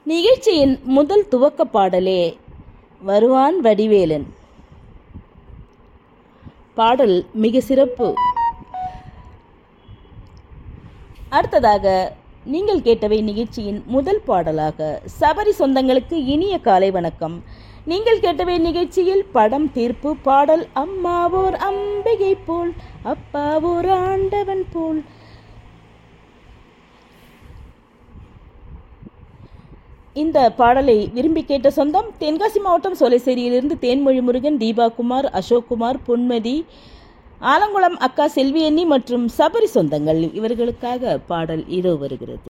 நிகழ்ச்சியின் முதல் துவக்க பாடலே வருவான் வடிவேலன் பாடல் மிக சிறப்பு அடுத்ததாக நீங்கள் கேட்டவை நிகழ்ச்சியின் முதல் பாடலாக சபரி சொந்தங்களுக்கு இனிய காலை வணக்கம் நீங்கள் கேட்டவை நிகழ்ச்சியில் படம் தீர்ப்பு பாடல் அம்மாவோர் அம்பிகை போல் அப்பாவோர் ஆண்டவன் போல் இந்த பாடலை விரும்பி கேட்ட சொந்தம் தென்காசி மாவட்டம் சோலைசேரியிலிருந்து தேன்மொழி முருகன் தீபா குமார் அசோக் குமார் பொன்மதி ஆலங்குளம் அக்கா செல்வியண்ணி மற்றும் சபரி சொந்தங்கள் இவர்களுக்காக பாடல் இதோ வருகிறது